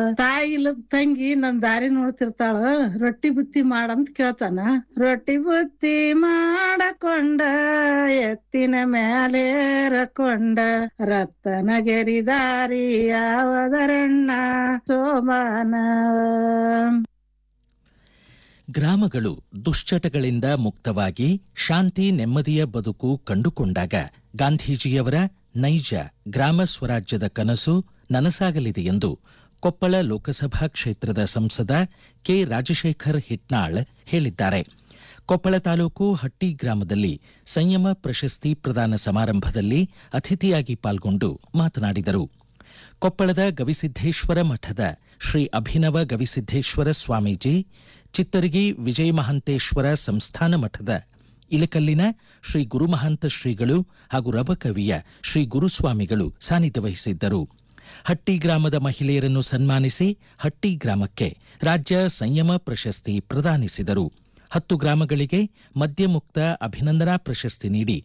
ತಾಯಿ ಇಲ್ಲದ ತಂಗಿ ನನ್ ದಾರಿ ನೋಡ್ತಿರ್ತಾಳ ರೊಟ್ಟಿ ಬುತ್ತಿ ಮಾಡಂತ ಕೇಳ್ತಾನ ರೊಟ್ಟಿ ಬುತ್ತಿ ಮಾಡಕೊಂಡ ಎತ್ತಿನ ಮೇಲೇರಕೊಂಡ ರತ್ತನ ಗೆರಿ ದಾರಿ ಯಾವದರಣ್ಣ ಸೋಮಾನ ಗ್ರಾಮಗಳು ದುಶ್ಚಟಗಳಿಂದ ಮುಕ್ತವಾಗಿ ಶಾಂತಿ ನೆಮ್ಮದಿಯ ಬದುಕು ಕಂಡುಕೊಂಡಾಗ ಗಾಂಧೀಜಿಯವರ ನೈಜ ಗ್ರಾಮ ಸ್ವರಾಜ್ಯದ ಕನಸು ನನಸಾಗಲಿದೆ ಎಂದು ಕೊಪ್ಪಳ ಲೋಕಸಭಾ ಕ್ಷೇತ್ರದ ಸಂಸದ ಕೆ ರಾಜಶೇಖರ್ ಹಿಟ್ನಾಳ್ ಹೇಳಿದ್ದಾರೆ ಕೊಪ್ಪಳ ತಾಲೂಕು ಹಟ್ಟಿ ಗ್ರಾಮದಲ್ಲಿ ಸಂಯಮ ಪ್ರಶಸ್ತಿ ಪ್ರದಾನ ಸಮಾರಂಭದಲ್ಲಿ ಅತಿಥಿಯಾಗಿ ಪಾಲ್ಗೊಂಡು ಮಾತನಾಡಿದರು ಕೊಪ್ಪಳದ ಗವಿಸಿದ್ದೇಶ್ವರ ಮಠದ ಶ್ರೀ ಅಭಿನವ ಗವಿಸಿದ್ದೇಶ್ವರ ಸ್ವಾಮೀಜಿ ಚಿತ್ತರಗಿ ವಿಜಯ ಮಹಾಂತೇಶ್ವರ ಸಂಸ್ಥಾನ ಮಠದ ಇಳಕಲ್ಲಿನ ಶ್ರೀ ಗುರುಮಹಾಂತ ಶ್ರೀಗಳು ಹಾಗೂ ರಬಕವಿಯ ಶ್ರೀ ಗುರುಸ್ವಾಮಿಗಳು ಸಾನ್ನಿಧ್ಯ ವಹಿಸಿದ್ದರು ಹಟ್ಟಿ ಗ್ರಾಮದ ಮಹಿಳೆಯರನ್ನು ಸನ್ಮಾನಿಸಿ ಹಟ್ಟಿ ಗ್ರಾಮಕ್ಕೆ ರಾಜ್ಯ ಸಂಯಮ ಪ್ರಶಸ್ತಿ ಪ್ರದಾನಿಸಿದರು ಹತ್ತು ಗ್ರಾಮಗಳಿಗೆ ಮದ್ಯಮುಕ್ತ ಅಭಿನಂದನಾ ಪ್ರಶಸ್ತಿ ನೀಡಿ